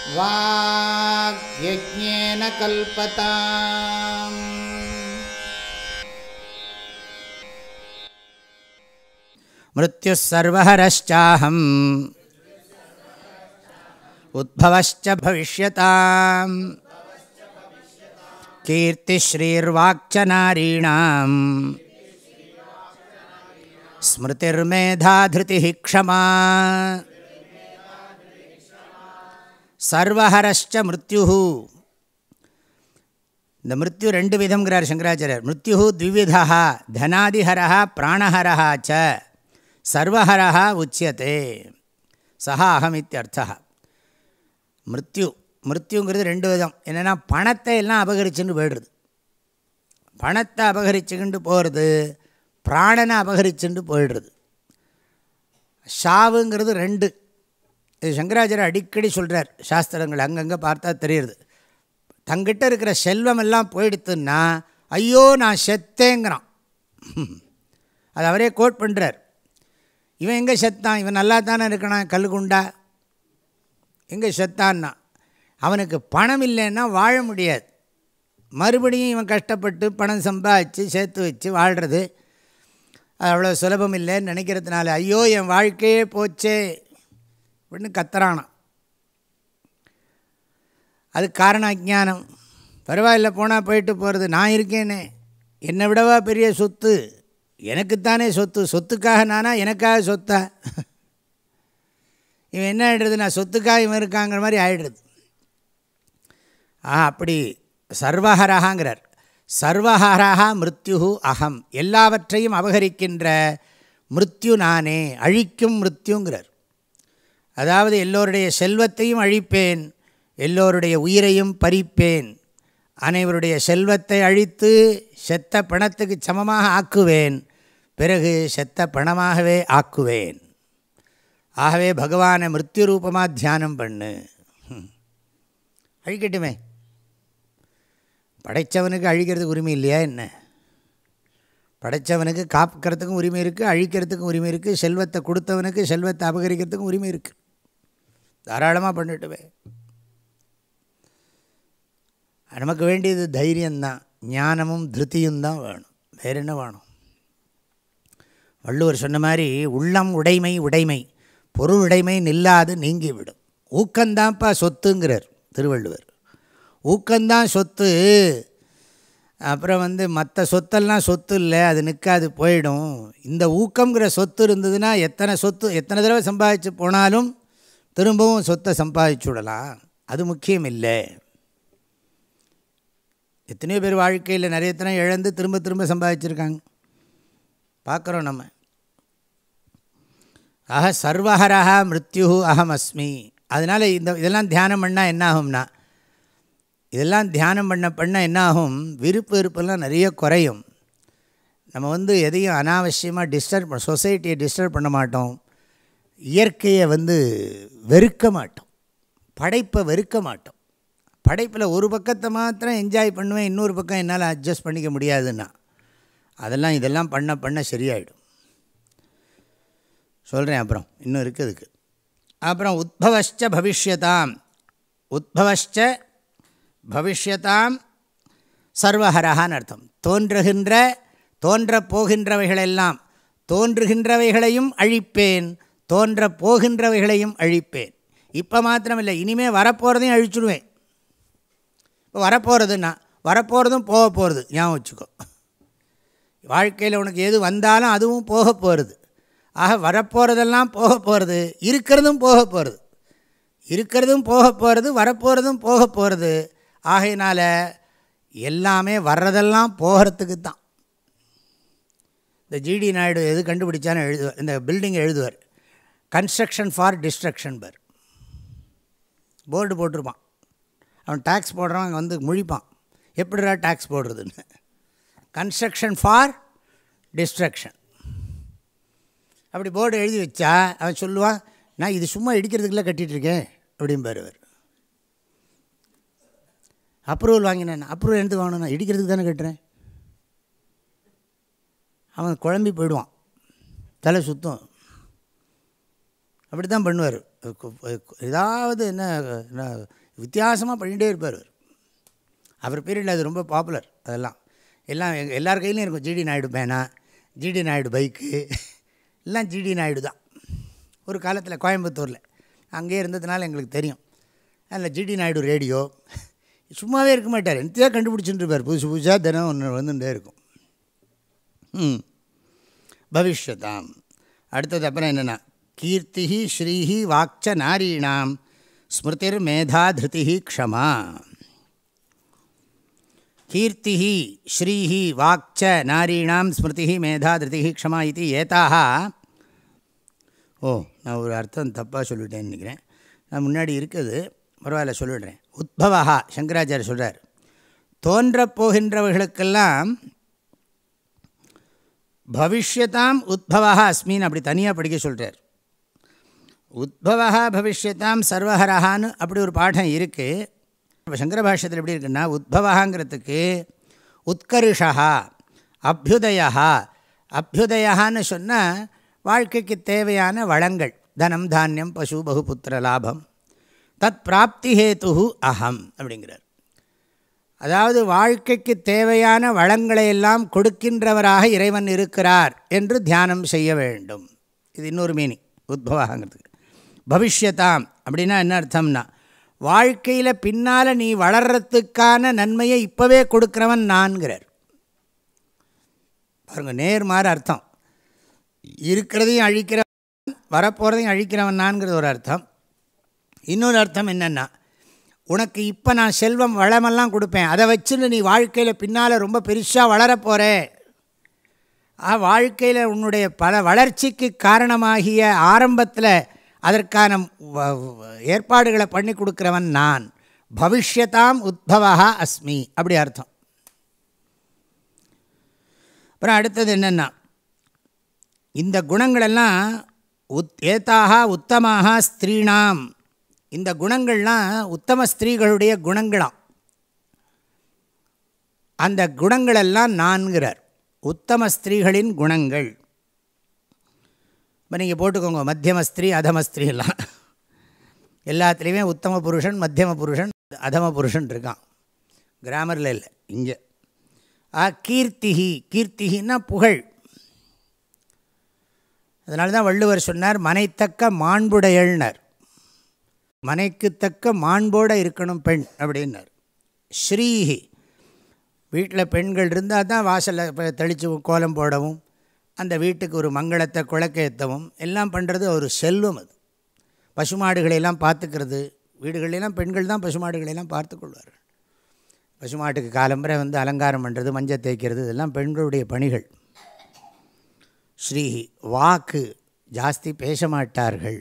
वाग्यज्ञेन कल्पताम् मृत्युः सर्वहरश्चाहम् उद्भवश्च भविष्यताम् कीर्तिश्रीर्वाक्च नारीणाम् स्मृतिर्मेधा धृतिः क्षमा சர்வஹரஷ்ட மிருத்யு இந்த மிருத்யு ரெண்டு விதம்ங்கிறார் சங்கராச்சாரியர் மிருத்யு த்விவிதா தனாதிஹரா பிராணஹரா ச சர்வஹரா உச்சியத்தே சஹா அகம் இத்தியர்த்தா மிருத்யு மிருத்யுங்கிறது ரெண்டு விதம் என்னென்னா பணத்தை எல்லாம் அபகரிச்சுன்னு போயிடுறது பணத்தை அபகரிச்சுக்கிண்டு போகிறது பிராணனை அபகரிச்சுட்டு போயிடுறது ஷாவுங்கிறது ரெண்டு இது சங்கராச்சாரியர் அடிக்கடி சொல்கிறார் சாஸ்திரங்கள் அங்கங்கே பார்த்தா தெரியுது தங்கிட்ட இருக்கிற செல்வம் எல்லாம் போயிடுத்துன்னா ஐயோ நான் செத்தேங்கிறான் அது அவரே கோட் பண்ணுறார் இவன் எங்கே செத்தான் இவன் நல்லா தானே இருக்கணும் கல்குண்டா எங்கே செத்தான்னா அவனுக்கு பணம் இல்லைன்னா வாழ முடியாது மறுபடியும் இவன் கஷ்டப்பட்டு பணம் சம்பாதிச்சு சேர்த்து வச்சு வாழ்கிறது அது அவ்வளோ சுலபம் இல்லைன்னு நினைக்கிறதுனால ஐயோ என் வாழ்க்கையே போச்சே அப்படின்னு கத்துறானான் அது காரண அஜானம் பரவாயில்ல போனால் போயிட்டு போகிறது நான் இருக்கேனே என்னை விடவா பெரிய சொத்து எனக்குத்தானே சொத்து சொத்துக்காக நானா எனக்காக சொத்தா இவன் என்ன ஆகிடுறது நான் சொத்துக்காக இவன் இருக்காங்கிற மாதிரி ஆகிடுறது ஆ அப்படி சர்வஹரகாங்கிறார் சர்வஹரஹா மிருத்யு அகம் எல்லாவற்றையும் அபகரிக்கின்ற மிருத்யு நானே அழிக்கும் மிருத்யுங்கிறார் அதாவது எல்லோருடைய செல்வத்தையும் அழிப்பேன் எல்லோருடைய உயிரையும் பறிப்பேன் அனைவருடைய செல்வத்தை அழித்து செத்த பணத்துக்கு சமமாக ஆக்குவேன் பிறகு செத்த பணமாகவே ஆக்குவேன் ஆகவே பகவானை மிருத்யு ரூபமாக தியானம் பண்ணு அழிக்கட்டுமே படைத்தவனுக்கு அழிக்கிறதுக்கு உரிமை இல்லையா என்ன படைத்தவனுக்கு காக்கிறதுக்கும் உரிமை இருக்குது அழிக்கிறதுக்கும் உரிமை இருக்குது செல்வத்தை கொடுத்தவனுக்கு செல்வத்தை அபகரிக்கிறதுக்கும் உரிமை இருக்குது தாராளமாக பண்ணிட்டுவே நமக்கு வேண்டியது தைரியம்தான் ஞானமும் திருத்தியும் தான் வேணும் வேறு என்ன வேணும் வள்ளுவர் சொன்ன மாதிரி உள்ளம் உடைமை உடைமை பொருள் உடைமை நில்லாது நீங்கிவிடும் ஊக்கந்தான்ப்பா சொத்துங்கிறார் திருவள்ளுவர் ஊக்கந்தான் சொத்து அப்புறம் வந்து மற்ற சொத்தெல்லாம் சொத்து இல்லை அது நிற்காது போயிடும் இந்த ஊக்கங்கிற சொத்து இருந்ததுன்னா எத்தனை சொத்து எத்தனை தடவை சம்பாதிச்சு போனாலும் திரும்பவும் சொத்தை சம்பாதிச்சு விடலாம் அது முக்கியம் இல்லை எத்தனையோ பேர் வாழ்க்கையில் நிறைய எத்தனை இழந்து திரும்ப திரும்ப சம்பாதிச்சிருக்காங்க பார்க்குறோம் நம்ம ஆக சர்வஹரஹா மிருத்யு அகம் அஸ்மி அதனால் இந்த இதெல்லாம் தியானம் பண்ணால் என்ன ஆகும்னா இதெல்லாம் தியானம் பண்ண பண்ண என்னாகும் விருப்பு வெறுப்பெல்லாம் நிறைய குறையும் நம்ம வந்து எதையும் அனாவசியமாக டிஸ்டர்ப் சொசைட்டியை டிஸ்டர்ப் பண்ண மாட்டோம் இயற்கையை வந்து வெறுக்க மாட்டோம் படைப்பை வெறுக்க மாட்டோம் படைப்பில் ஒரு பக்கத்தை மாத்திரம் என்ஜாய் பண்ணுவேன் இன்னொரு பக்கம் என்னால் அட்ஜஸ்ட் பண்ணிக்க முடியாதுன்னா அதெல்லாம் இதெல்லாம் பண்ண பண்ண சரியாயிடும் சொல்கிறேன் அப்புறம் இன்னும் இருக்குது அதுக்கு அப்புறம் உத்பவஷ்ட பவிஷ்யதாம் உத்பவஷ்ட பவிஷ்யதாம் சர்வஹரஹான்னு அர்த்தம் தோன்றுகின்ற தோன்றப் போகின்றவைகளெல்லாம் தோன்றுகின்றவைகளையும் அழிப்பேன் தோன்ற போகின்றவைகளையும் அழிப்பேன் இப்போ மாத்திரமில்லை இனிமேல் வரப்போகிறதையும் அழிச்சுடுவேன் இப்போ வரப்போகிறதுன்னா வரப்போகிறதும் போக போகிறது ஞாபகம் வச்சுக்கோ வாழ்க்கையில் உனக்கு எது வந்தாலும் அதுவும் போக போகிறது ஆக வரப்போகிறதெல்லாம் போக போகிறது இருக்கிறதும் போக போகிறது இருக்கிறதும் போக போகிறது வரப்போகிறதும் போக போகிறது ஆகையினால் எல்லாமே வர்றதெல்லாம் போகிறதுக்கு தான் இந்த ஜிடி நாயுடு எது கண்டுபிடிச்சான்னு எழுதுவார் இந்த பில்டிங் எழுதுவார் கன்ஸ்ட்ரக்ஷன் ஃபார் டிஸ்ட்ரக்ஷன் பர் போர்டு போட்டிருப்பான் அவன் டேக்ஸ் போடுறான் அங்கே வந்து முழிப்பான் எப்படிடா டேக்ஸ் போடுறதுன்னு கன்ஸ்ட்ரக்ஷன் ஃபார் டிஸ்ட்ரக்ஷன் அப்படி போர்டு எழுதி வச்சா அவன் சொல்லுவான் நான் இது சும்மா இடிக்கிறதுக்குள்ளே கட்டிகிட்ருக்கேன் அப்படிம்பார் அவர் அப்ரூவல் வாங்கினேன் அப்ரூவல் எடுத்து வாங்கணும் நான் இடிக்கிறதுக்கு தானே கட்டுறேன் அவன் குழம்பி போயிடுவான் தலை சுத்தம் அப்படி தான் பண்ணுவார் ஏதாவது என்ன என்ன வித்தியாசமாக பண்ணிகிட்டே இருப்பார் அவர் அவர் பீரியடில் அது ரொம்ப பாப்புலர் அதெல்லாம் எல்லாம் எங்க- எல்லார் கையிலையும் இருக்கும் ஜிடி நாயுடு பேனா ஜிடி நாயுடு பைக்கு எல்லாம் ஜிடி நாயுடு தான் ஒரு காலத்தில் கோயம்புத்தூரில் அங்கேயே இருந்ததுனால எங்களுக்கு தெரியும் அதில் ஜிடி நாயுடு ரேடியோ சும்மாவே இருக்க மாட்டார் எந்தையாக கண்டுபிடிச்சிட்டு இருப்பார் புதுசு புதுசாக தினம் ஒன்று வந்துட்டே இருக்கும் ம் பவிஷ்யதாம் அடுத்தது அப்புறம் என்னென்னா கீர்த்தி ஸ்ரீஹி வாக்ச நாரீணாம் ஸ்மிருதிர் மேதா திருதி க்ஷமா கீர்த்தி ஸ்ரீஹி வாக்ச நாரீணாம் ஸ்மிருதி மேதா திருதி க்ஷமா இது ஏதாக ஓ நான் ஒரு அர்த்தம் தப்பாக சொல்லிட்டேன்னு நினைக்கிறேன் நான் முன்னாடி இருக்குது பரவாயில்ல சொல்லிடுறேன் உத்பவா சங்கராச்சாரியர் சொல்கிறார் தோன்றப் போகின்றவர்களுக்கெல்லாம் பவிஷ்யதாம் உத்பவா அஸ்மின் அப்படி தனியாக படிக்க சொல்கிறார் உத்பவா பவிஷ்யதாம் சர்வஹரஹான்னு அப்படி ஒரு பாடம் இருக்குது இப்போ சங்கர பாஷ்யத்தில் எப்படி இருக்குன்னா உத்பவகாங்கிறதுக்கு உத்கர்ஷா அபியுதயா அபியுதயான்னு சொன்னால் வாழ்க்கைக்கு தேவையான வளங்கள் தனம் தானியம் பசு பகுபுத்திர லாபம் தத் பிராப்தி ஹேத்து அகம் அப்படிங்கிறார் அதாவது வாழ்க்கைக்கு தேவையான வளங்களை எல்லாம் கொடுக்கின்றவராக இறைவன் இருக்கிறார் என்று தியானம் செய்ய வேண்டும் இது இன்னொரு மீனிங் உத்பவாங்கிறதுக்கு பவிஷ்யதாம் அப்படின்னா என்ன அர்த்தம்னா வாழ்க்கையில் பின்னால் நீ வளர்கிறதுக்கான நன்மையை இப்போவே கொடுக்குறவன் நான்கிறார் பாருங்க நேர்மாறு அர்த்தம் இருக்கிறதையும் அழிக்கிறவன் வரப்போகிறதையும் அழிக்கிறவன் நான்கிறது ஒரு அர்த்தம் இன்னொரு அர்த்தம் என்னென்னா உனக்கு இப்போ நான் செல்வம் வளமெல்லாம் கொடுப்பேன் அதை வச்சுன்னு நீ வாழ்க்கையில் பின்னால் ரொம்ப பெருசாக வளரப்போகிற ஆ வாழ்க்கையில் உன்னுடைய பல வளர்ச்சிக்கு காரணமாகிய ஆரம்பத்தில் அதற்கான வ- வ- ஏற்பாடுகளை பண்ணி கொடுக்குறவன் நான் பவிஷ்யதாம் உத்பவா அஸ்மி அப்படி அர்த்தம் அப்புறம் அடுத்தது என்னென்னா இந்த குணங்களெல்லாம் உத் ஏதாக உத்தமாக ஸ்திரீணாம் இந்த குணங்கள்லாம் உத்தம ஸ்திரீகளுடைய குணங்களாம் அந்த குணங்களெல்லாம் நான்கிறார் உத்தம ஸ்திரீகளின் குணங்கள் இப்போ நீங்கள் போட்டுக்கோங்க மத்தியம ஸ்திரீ அதம ஸ்திரீ எல்லாம் எல்லாத்துலேயுமே உத்தம புருஷன் மத்தியம புருஷன் அதம புருஷன் இருக்கான் கிராமரில் இல்லை இங்கே ஆ கீர்த்திஹி கீர்த்திகின்னா புகழ் அதனால தான் வள்ளுவர் சொன்னார் மனைத்தக்க மாண்புடையள்னர் மனைக்கு தக்க மாண்போடு இருக்கணும் பெண் அப்படின்னார் ஸ்ரீஹி வீட்டில் பெண்கள் இருந்தால் தான் வாசலில் தெளித்து கோலம் போடவும் அந்த வீட்டுக்கு ஒரு மங்களத்தை குழக்கேற்றவும் எல்லாம் பண்ணுறது ஒரு செல்வம் அது பசுமாடுகளையெல்லாம் பார்த்துக்கிறது வீடுகளெல்லாம் பெண்கள் தான் பசுமாடுகளையெல்லாம் பார்த்துக்கொள்வார்கள் பசுமாட்டுக்கு காலம்பரை வந்து அலங்காரம் பண்ணுறது மஞ்சள் தேய்க்கிறது இதெல்லாம் பெண்களுடைய பணிகள் ஸ்ரீஹி வாக்கு ஜாஸ்தி பேச மாட்டார்கள்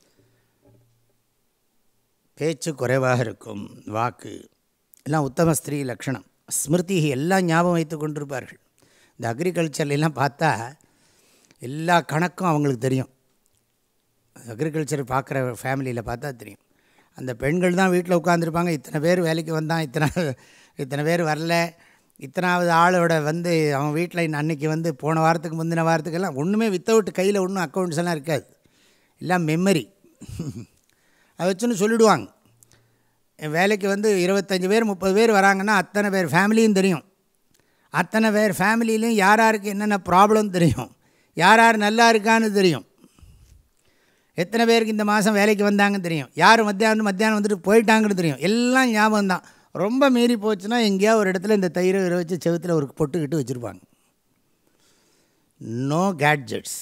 பேச்சு குறைவாக இருக்கும் வாக்கு எல்லாம் உத்தம ஸ்திரீ லக்ஷணம் ஸ்மிருதி எல்லாம் ஞாபகம் வைத்து கொண்டிருப்பார்கள் இந்த அக்ரிகல்ச்சர்லாம் பார்த்தா எல்லா கணக்கும் அவங்களுக்கு தெரியும் அக்ரிகல்ச்சர் பார்க்குற ஃபேமிலியில் பார்த்தா தெரியும் அந்த பெண்கள் தான் வீட்டில் உட்காந்துருப்பாங்க இத்தனை பேர் வேலைக்கு வந்தான் இத்தனை இத்தனை பேர் வரல இத்தனாவது ஆளோட வந்து அவன் வீட்டில் அன்னைக்கு வந்து போன வாரத்துக்கு முந்தின வாரத்துக்கெல்லாம் ஒன்றுமே வித்தவுட் கையில் ஒன்றும் அக்கௌண்ட்ஸ் எல்லாம் இருக்காது எல்லாம் மெமரி அதை வச்சுன்னு சொல்லிவிடுவாங்க என் வேலைக்கு வந்து இருபத்தஞ்சி பேர் முப்பது பேர் வராங்கன்னா அத்தனை பேர் ஃபேமிலியும் தெரியும் அத்தனை பேர் ஃபேமிலியிலையும் யார் யாருக்கு என்னென்ன ப்ராப்ளம் தெரியும் யார் யார் நல்லா இருக்கான்னு தெரியும் எத்தனை பேருக்கு இந்த மாதம் வேலைக்கு வந்தாங்கன்னு தெரியும் யார் மத்தியானம் மத்தியானம் வந்துட்டு போயிட்டாங்கன்னு தெரியும் எல்லாம் ஞாபகம் தான் ரொம்ப மீறி போச்சுன்னா எங்கேயாவது ஒரு இடத்துல இந்த தயிரை விர வச்சு செவுத்தில் ஒரு பொட்டுக்கிட்டு வச்சுருப்பாங்க நோ கேட்ஜெட்ஸ்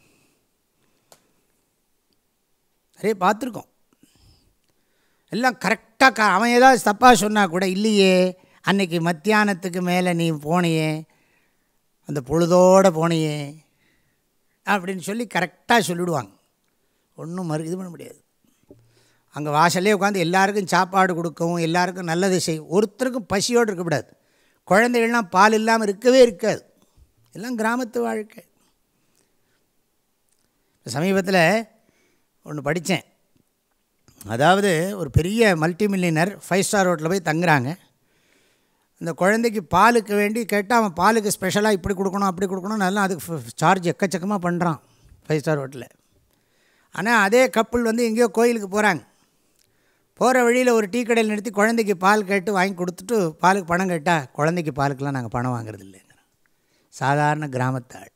நிறைய பார்த்துருக்கோம் எல்லாம் கரெக்டாக க அவன் ஏதாவது தப்பாக சொன்னால் கூட இல்லையே அன்னைக்கு மத்தியானத்துக்கு மேலே நீ போனியே அந்த பொழுதோடு போனியே அப்படின்னு சொல்லி கரெக்டாக சொல்லிவிடுவாங்க ஒன்றும் மறு இது பண்ண முடியாது அங்கே வாசல்லே உட்காந்து எல்லாருக்கும் சாப்பாடு கொடுக்கவும் எல்லாருக்கும் நல்லது செய்யும் ஒருத்தருக்கும் பசியோடு இருக்கக்கூடாது குழந்தைகள்லாம் பால் இல்லாமல் இருக்கவே இருக்காது எல்லாம் கிராமத்து வாழ்க்கை சமீபத்தில் ஒன்று படித்தேன் அதாவது ஒரு பெரிய மல்டி மில்லியனர் ஃபைவ் ஸ்டார் ஹோட்டலில் போய் தங்குறாங்க அந்த குழந்தைக்கு பாலுக்கு வேண்டி கேட்டால் அவன் பாலுக்கு ஸ்பெஷலாக இப்படி கொடுக்கணும் அப்படி கொடுக்கணும் நல்லா அதுக்கு சார்ஜ் எக்கச்சக்கமாக பண்ணுறான் ஃபைவ் ஸ்டார் ஹோட்டலில் ஆனால் அதே கப்பல் வந்து எங்கேயோ கோயிலுக்கு போகிறாங்க போகிற வழியில் ஒரு டீ கடையில் நிறுத்தி குழந்தைக்கு பால் கேட்டு வாங்கி கொடுத்துட்டு பாலுக்கு பணம் கேட்டால் குழந்தைக்கு பாலுக்கெலாம் நாங்கள் பணம் வாங்குறது இல்லைங்க சாதாரண கிராமத்தாள்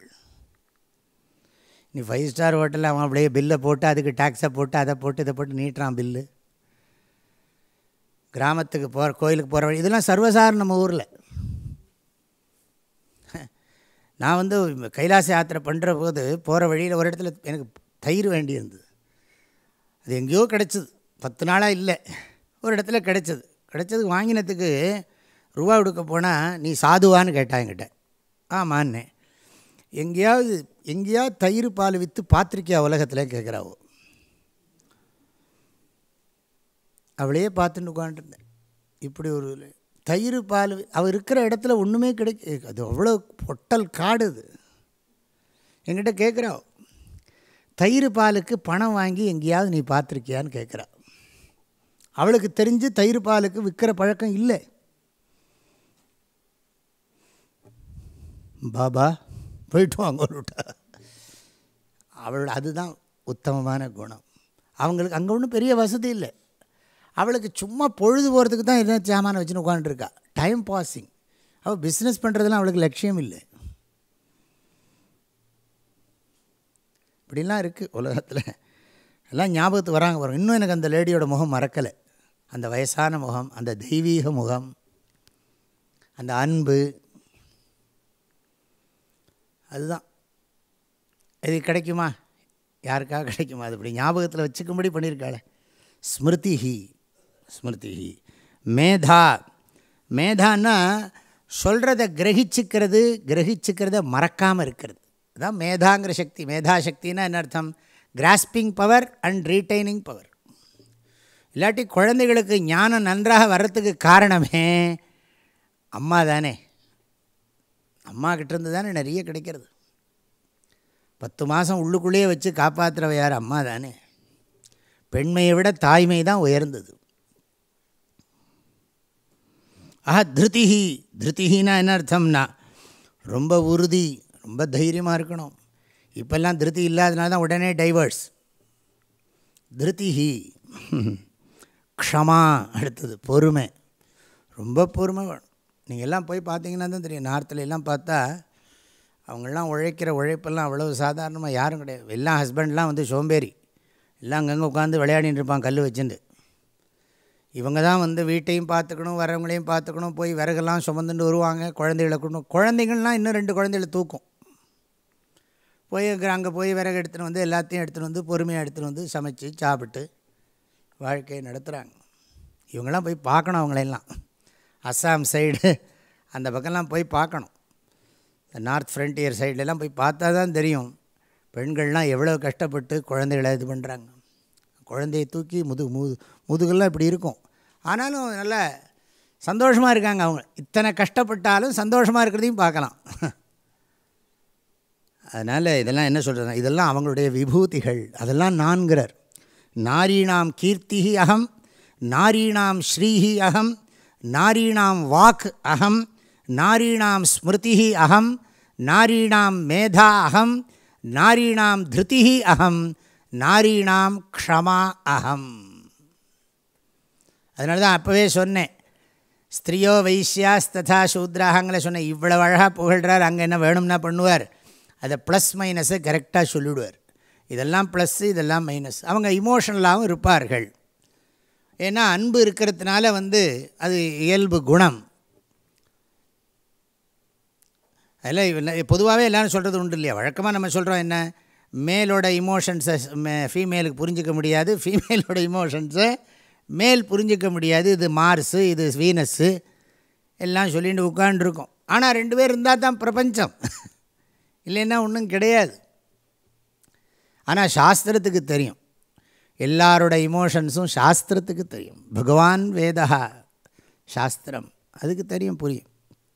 நீ ஃபைவ் ஸ்டார் ஹோட்டலில் அவன் அப்படியே பில்லை போட்டு அதுக்கு டேக்ஸை போட்டு அதை போட்டு இதை போட்டு நீட்டுறான் பில்லு கிராமத்துக்கு போகிற கோயிலுக்கு போகிற வழி இதெல்லாம் சர்வசாதாரண நம்ம ஊரில் நான் வந்து கைலாச யாத்திரை பண்ணுற போது போகிற வழியில் ஒரு இடத்துல எனக்கு தயிர் வேண்டியிருந்தது அது எங்கேயோ கிடச்சிது பத்து நாளாக இல்லை ஒரு இடத்துல கிடச்சிது கிடச்சது வாங்கினதுக்கு ரூபா கொடுக்க போனால் நீ சாதுவான்னு கேட்டா என்கிட்ட ஆமான்னே எங்கேயாவது எங்கேயாவது தயிர் பால் விற்று பார்த்துருக்கியா உலகத்தில் கேட்குறாவோ அவளையே பார்த்துட்டு உட்காந்துருந்தேன் இப்படி ஒரு தயிர் பால் அவள் இருக்கிற இடத்துல ஒன்றுமே கிடைக்க அது அவ்வளோ பொட்டல் காடு அது என்கிட்ட கேட்குறா தயிர் பாலுக்கு பணம் வாங்கி எங்கேயாவது நீ பார்த்துருக்கியான்னு கேட்குறா அவளுக்கு தெரிஞ்சு தயிர் பாலுக்கு விற்கிற பழக்கம் இல்லை பாபா போயிட்டு வாங்க விட்டா அவள் அதுதான் உத்தமமான குணம் அவங்களுக்கு அங்கே ஒன்றும் பெரிய வசதி இல்லை அவளுக்கு சும்மா பொழுது போகிறதுக்கு தான் என்ன சாமான வச்சுன்னு உட்காந்துருக்கா டைம் பாஸிங் அவள் பிஸ்னஸ் பண்ணுறதுலாம் அவளுக்கு லட்சியம் இல்லை இப்படிலாம் இருக்குது உலகத்தில் எல்லாம் ஞாபகத்துக்கு வராங்க வரும் இன்னும் எனக்கு அந்த லேடியோட முகம் மறக்கலை அந்த வயசான முகம் அந்த தெய்வீக முகம் அந்த அன்பு அதுதான் இது கிடைக்குமா யாருக்காக கிடைக்குமா அது இப்படி ஞாபகத்தில் வச்சுக்கும்படி பண்ணியிருக்காளே ஸ்மிருதிஹி ஸ்மிருதிஹி மேதா மேதான்னா சொல்கிறத கிரகிச்சுக்கிறது கிரகிச்சுக்கிறத மறக்காமல் இருக்கிறது அதுதான் மேதாங்கிற சக்தி மேதா சக்தின்னா என்ன அர்த்தம் grasping power and retaining power இல்லாட்டி குழந்தைகளுக்கு ஞானம் நன்றாக வர்றதுக்கு காரணமே அம்மா தானே அம்மா கிட்டேருந்து தானே நிறைய கிடைக்கிறது பத்து மாதம் உள்ளுக்குள்ளேயே வச்சு காப்பாற்றுறவ யார் அம்மா தானே பெண்மையை விட தாய்மை தான் உயர்ந்தது ஆஹா திருத்திஹி திருத்திஹின்னா என்ன அர்த்தம்னா ரொம்ப உறுதி ரொம்ப தைரியமாக இருக்கணும் இப்போல்லாம் திருத்தி இல்லாதனால தான் உடனே டைவர்ஸ் திருத்திஹி க்ஷமா அடுத்தது பொறுமை ரொம்ப பொறுமை வேணும் நீங்கள் எல்லாம் போய் பார்த்தீங்கன்னா தான் தெரியும் நார்த்தில் எல்லாம் பார்த்தா அவங்கெல்லாம் உழைக்கிற உழைப்பெல்லாம் அவ்வளோ சாதாரணமாக யாரும் கிடையாது எல்லாம் ஹஸ்பண்ட்லாம் வந்து சோம்பேறி எல்லாம் அங்கங்கே உட்காந்து விளையாடின்னு இருப்பான் கல் வச்சுட்டு இவங்க தான் வந்து வீட்டையும் பார்த்துக்கணும் வரவங்களையும் பார்த்துக்கணும் போய் விறகெல்லாம் சுமந்துட்டு வருவாங்க குழந்தைகளை கொண்டு குழந்தைங்கள்லாம் இன்னும் ரெண்டு குழந்தைகளை தூக்கும் போய் அங்கே போய் விறகு எடுத்துகிட்டு வந்து எல்லாத்தையும் எடுத்துகிட்டு வந்து பொறுமையாக எடுத்துகிட்டு வந்து சமைச்சு சாப்பிட்டு வாழ்க்கையை நடத்துகிறாங்க இவங்கெல்லாம் போய் பார்க்கணும் அவங்களெல்லாம் அஸ்ஸாம் சைடு அந்த பக்கம்லாம் போய் பார்க்கணும் இந்த நார்த் ஃப்ரண்டியர் சைட்லலாம் போய் பார்த்தா தான் தெரியும் பெண்கள்லாம் எவ்வளோ கஷ்டப்பட்டு குழந்தைகளை இது பண்ணுறாங்க குழந்தையை தூக்கி முது முது முதுகெல்லாம் இப்படி இருக்கும் ஆனாலும் நல்ல சந்தோஷமாக இருக்காங்க அவங்க இத்தனை கஷ்டப்பட்டாலும் சந்தோஷமாக இருக்கிறதையும் பார்க்கலாம் அதனால் இதெல்லாம் என்ன சொல்கிறது இதெல்லாம் அவங்களுடைய விபூதிகள் அதெல்லாம் நான்கிறார் நாரீணாம் கீர்த்திஹி அகம் நாரீணாம் ஸ்ரீஹி அகம் நாரீணாம் வாக் அகம் நாரீணாம் ஸ்மிருதிஹி அகம் நாரீணாம் மேதா அகம் நாரீணாம் திருத்திஹி அகம் நாரீணாம் க்ஷமா அகம் அதனால தான் அப்போவே சொன்னேன் ஸ்திரியோ வைசியாஸ் ததா சூத்ராகங்களை சொன்னேன் இவ்வளோ அழகாக புகழ்கிறார் அங்கே என்ன வேணும்னா பண்ணுவார் அதை ப்ளஸ் மைனஸை கரெக்டாக சொல்லிவிடுவார் இதெல்லாம் ப்ளஸ்ஸு இதெல்லாம் மைனஸ் அவங்க இமோஷனலாகவும் இருப்பார்கள் ஏன்னா அன்பு இருக்கிறதுனால வந்து அது இயல்பு குணம் அதில் பொதுவாகவே எல்லோரும் சொல்கிறது உண்டு இல்லையா வழக்கமாக நம்ம சொல்கிறோம் என்ன மேலோட இமோஷன்ஸை ஃபீமேலுக்கு புரிஞ்சிக்க முடியாது ஃபீமேலோட இமோஷன்ஸை மேல் புரிஞ்சிக்க முடியாது இது மார்ஸு இது வீனஸ்ஸு எல்லாம் சொல்லிட்டு உட்காண்டிருக்கோம் ஆனால் ரெண்டு பேர் இருந்தால் தான் பிரபஞ்சம் இல்லைன்னா ஒன்றும் கிடையாது ஆனால் சாஸ்திரத்துக்கு தெரியும் எல்லாரோட இமோஷன்ஸும் சாஸ்திரத்துக்கு தெரியும் பகவான் வேதா சாஸ்திரம் அதுக்கு தெரியும் புரியும்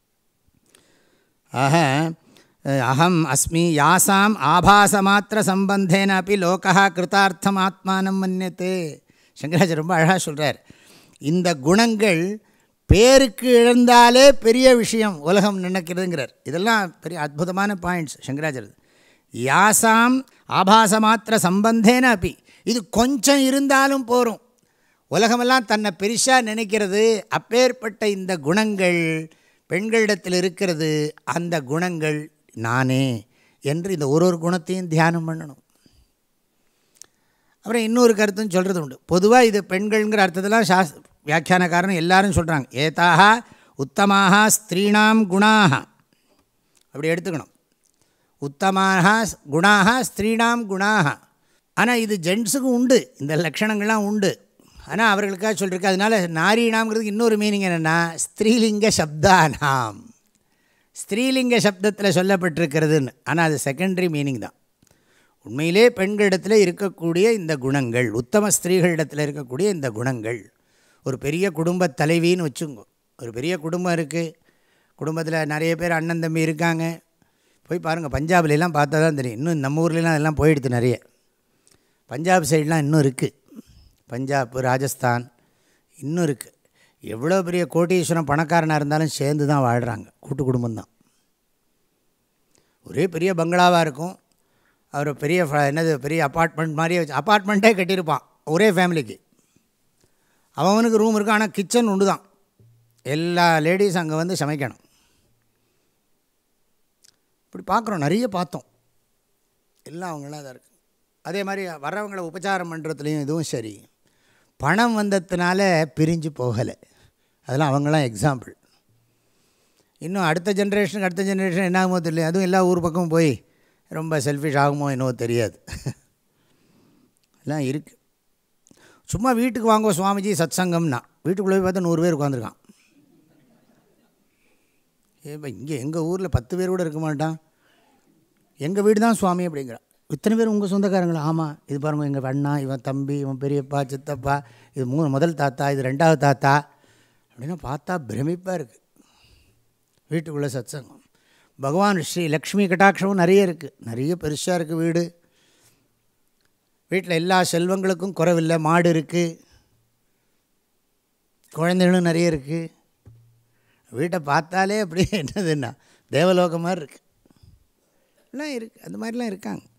ஆக அகம் அஸ்மி யாசாம் ஆபாசமாத்திர சம்பந்தேன அப்படி லோகா கிருத்தார்த்தம் ஆத்மானம் மன்னியத்தே சங்கராஜர் ரொம்ப அழகாக சொல்கிறார் இந்த குணங்கள் பேருக்கு இழந்தாலே பெரிய விஷயம் உலகம் நினைக்கிறதுங்கிறார் இதெல்லாம் பெரிய அற்புதமான பாயிண்ட்ஸ் சங்கராஜர் யாசாம் ஆபாச மாத்திர சம்பந்தேன அப்பி இது கொஞ்சம் இருந்தாலும் போகும் உலகமெல்லாம் தன்னை பெருசாக நினைக்கிறது அப்பேற்பட்ட இந்த குணங்கள் பெண்களிடத்தில் இருக்கிறது அந்த குணங்கள் நானே என்று இந்த ஒரு ஒரு குணத்தையும் தியானம் பண்ணணும் அப்புறம் இன்னொரு கருத்தும் சொல்கிறது உண்டு பொதுவாக இது பெண்கள்ங்கிற அர்த்தத்தெல்லாம் சாஸ் வியாக்கியானக்காரன் எல்லாரும் சொல்கிறாங்க ஏதாக உத்தமாக ஸ்திரீணாம் குணாக அப்படி எடுத்துக்கணும் உத்தமாக குணாக ஸ்திரீணாம் குணாக ஆனால் இது ஜென்ஸுக்கு உண்டு இந்த லக்ஷணங்கள்லாம் உண்டு ஆனால் அவர்களுக்காக சொல்லியிருக்கு அதனால் நாரீணாம்ங்கிறதுக்கு இன்னொரு மீனிங் என்னென்னா ஸ்திரீலிங்க சப்தானாம் ஸ்திரீலிங்க சப்தத்தில் சொல்லப்பட்டிருக்கிறதுன்னு ஆனால் அது செகண்டரி மீனிங் தான் உண்மையிலே பெண்களிடத்தில் இருக்கக்கூடிய இந்த குணங்கள் உத்தம ஸ்திரீகளிடத்தில் இருக்கக்கூடிய இந்த குணங்கள் ஒரு பெரிய குடும்ப தலைவின்னு வச்சுங்கோ ஒரு பெரிய குடும்பம் இருக்குது குடும்பத்தில் நிறைய பேர் அண்ணன் தம்பி இருக்காங்க போய் பாருங்கள் பஞ்சாப்லாம் பார்த்தா தான் தெரியும் இன்னும் நம்ம ஊர்லலாம் அதெல்லாம் போயிடுது நிறைய பஞ்சாப் சைட்லாம் இன்னும் இருக்குது பஞ்சாப் ராஜஸ்தான் இன்னும் இருக்குது எவ்வளோ பெரிய கோட்டீஸ்வரம் பணக்காரனாக இருந்தாலும் சேர்ந்து தான் வாழ்கிறாங்க கூட்டு குடும்பம் தான் ஒரே பெரிய பங்களாவாக இருக்கும் அவர் பெரிய ஃப- என்னது பெரிய அப்பார்ட்மெண்ட் மாதிரியே வச்சு அப்பார்ட்மெண்ட்டே கட்டியிருப்பான் ஒரே ஃபேமிலிக்கு அவனுக்கு ரூம் இருக்கும் ஆனால் கிச்சன் உண்டு தான் எல்லா லேடிஸ் அங்கே வந்து சமைக்கணும் இப்படி பார்க்குறோம் நிறைய பார்த்தோம் எல்லாம் அவங்களாம் தான் இருக்குது அதே மாதிரி வர்றவங்களை உபச்சாரம் பண்ணுறதுலையும் இதுவும் சரி பணம் வந்ததுனால பிரிஞ்சு போகலை அதெல்லாம் அவங்களாம் எக்ஸாம்பிள் இன்னும் அடுத்த ஜென்ரேஷனுக்கு அடுத்த ஜென்ரேஷன் என்ன ஆகுமோ தெரியல அதுவும் எல்லா ஊர் பக்கமும் போய் ரொம்ப செல்ஃபிஷ் ஆகுமோ என்னவோ தெரியாது எல்லாம் இருக்குது சும்மா வீட்டுக்கு வாங்குவோம் சுவாமிஜி சத் சங்கம்னா வீட்டுக்குள்ளே போய் பார்த்தா நூறு பேர் உட்காந்துருக்கான் ஏப்பா இங்கே எங்கள் ஊரில் பத்து பேர் கூட இருக்க மாட்டான் எங்கள் வீடு தான் சுவாமி அப்படிங்கிறான் இத்தனை பேர் உங்கள் சொந்தக்காரங்களா ஆமாம் இது பாருங்க எங்கள் அண்ணா இவன் தம்பி இவன் பெரியப்பா சித்தப்பா இது மூணு முதல் தாத்தா இது ரெண்டாவது தாத்தா அப்படின்னு பார்த்தா பிரமிப்பாக இருக்குது வீட்டுக்குள்ளே சத்சங்கம் பகவான் ஸ்ரீ லக்ஷ்மி கட்டாட்சமும் நிறைய இருக்குது நிறைய பெருசாக இருக்குது வீடு வீட்டில் எல்லா செல்வங்களுக்கும் குறைவில்லை மாடு இருக்குது குழந்தைகளும் நிறைய இருக்குது வீட்டை பார்த்தாலே அப்படியே என்னதுன்னா தேவலோகம் மாதிரி இருக்குது எல்லாம் இருக்குது அந்த மாதிரிலாம் இருக்காங்க